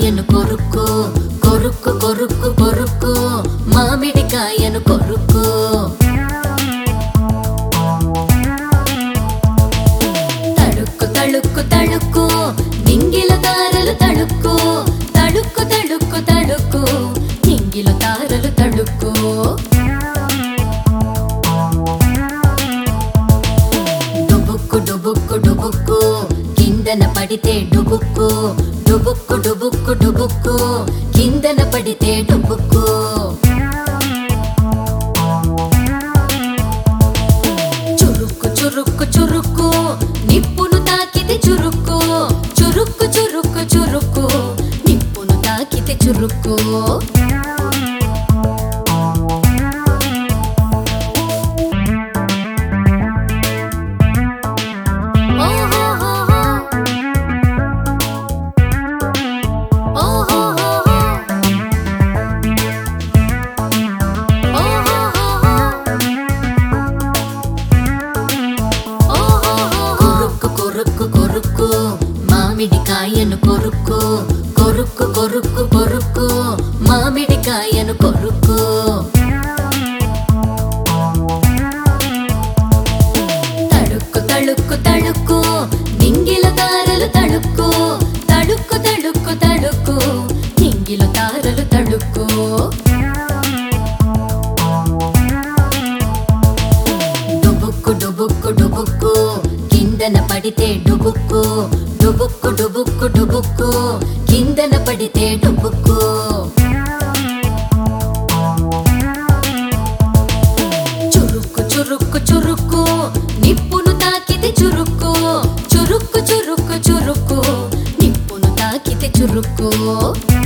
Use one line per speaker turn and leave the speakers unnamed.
మామిడికాయను కొరుకు కొరుకు కొరుకు కొరుకు మామిడికాయను కొరుకు తడుక్కు తడుక్కు తడుక్కు నింగిల తారలు తడుక్కు తడుక్కు తడుక్కు తడుక్కు నింగిల తారలు తడుక్కు డుబుక్కు డుబుక్కు డుబుక్కు కిందన పడితే డుబుక్కు డుబుక్కు డుబుక్కు డుబుక్కు కిందన పడితే డుబుక్కు చురుక్కు చురుక్కు చురుక్కు నిప్పును తాకితే చురుక్కు చురుక్కు చురుక్కు చురుక్కు నిప్పును తాకితే చురుక్కు ఓహోహోహో. ఓహోహోహో. కొరుక్కు కొరుక్కు కొరుక్కు మామిడికాయను కొరుక్కు కొరుక్కు కొరుక్కు కొరుక్కు మామిడికాయను కొరుక్కు తడుక్కు తడుక్కు తడుక్కు నింగిల తారలు తడుక్కు తడుక్కు తడుక్కు తడుక్కు నింగిల తారలు తడుక్కు డుబుక్కు డుబుక్కు డుబుక్కు కిందన పడితే డుబుక్కు డుబుక్కు డుబుక్కు డుబుక్కు కిందన పడితే డుబుక్కు చురుక్కు చురుక్కు చురుక్కు నిప్పును తాకితే చురుక్కు చురుక్కు చురుక్కు చురుక్కు నిప్పును తాకితే చురుక్కు